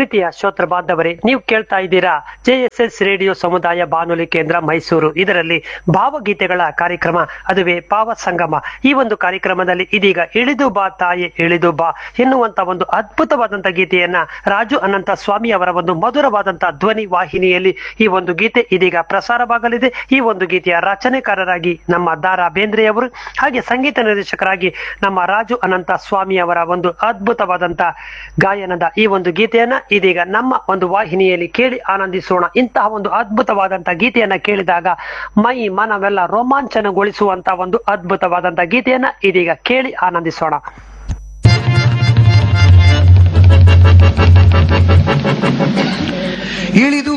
ಪ್ರೀತಿಯ ಶ್ರೋತ್ರ ಬಾಂಧವರೇ ನೀವು ಕೇಳ್ತಾ ಇದ್ದೀರಾ ಜೆಎಸ್ಎಸ್ ರೇಡಿಯೋ ಸಮುದಾಯ ಬಾನುಲಿ ಕೇಂದ್ರ ಮೈಸೂರು ಇದರಲ್ಲಿ ಭಾವಗೀತೆಗಳ ಕಾರ್ಯಕ್ರಮ ಅದುವೇ ಭಾವ ಸಂಗಮ ಈ ಒಂದು ಕಾರ್ಯಕ್ರಮದಲ್ಲಿ ಇದೀಗ ಇಳಿದು ಬಾ ತಾಯಿ ಇಳಿದು ಬಾ ಎನ್ನುವಂತ ಒಂದು ಅದ್ಭುತವಾದಂತ ಗೀತೆಯನ್ನ ರಾಜು ಅನಂತ ಸ್ವಾಮಿ ಅವರ ಒಂದು ಮಧುರವಾದಂತ ಧ್ವನಿ ವಾಹಿನಿಯಲ್ಲಿ ಈ ಒಂದು ಗೀತೆ ಇದೀಗ ಪ್ರಸಾರವಾಗಲಿದೆ ಈ ಒಂದು ಗೀತೆಯ ರಚನೆಕಾರರಾಗಿ ನಮ್ಮ ದಾರಾ ಬೇಂದ್ರೆ ಅವರು ಹಾಗೆ ಸಂಗೀತ ನಿರ್ದೇಶಕರಾಗಿ ನಮ್ಮ ರಾಜು ಅನಂತ ಸ್ವಾಮಿ ಅವರ ಒಂದು ಅದ್ಭುತವಾದಂತ ಗಾಯನದ ಈ ಒಂದು ಗೀತೆಯನ್ನ ಇದೀಗ ನಮ್ಮ ಒಂದು ವಾಹಿನಿಯಲ್ಲಿ ಕೇಳಿ ಆನಂದಿಸೋಣ ಇಂತಹ ಒಂದು ಅದ್ಭುತವಾದಂತ ಗೀತೆಯನ್ನ ಕೇಳಿದಾಗ ಮೈ ಮನವೆಲ್ಲ ರೋಮಾಂಚನಗೊಳಿಸುವಂತ ಒಂದು ಅದ್ಭುತವಾದಂತ ಗೀತೆಯನ್ನ ಇದೀಗ ಕೇಳಿ ಆನಂದಿಸೋಣ ಇಳಿದು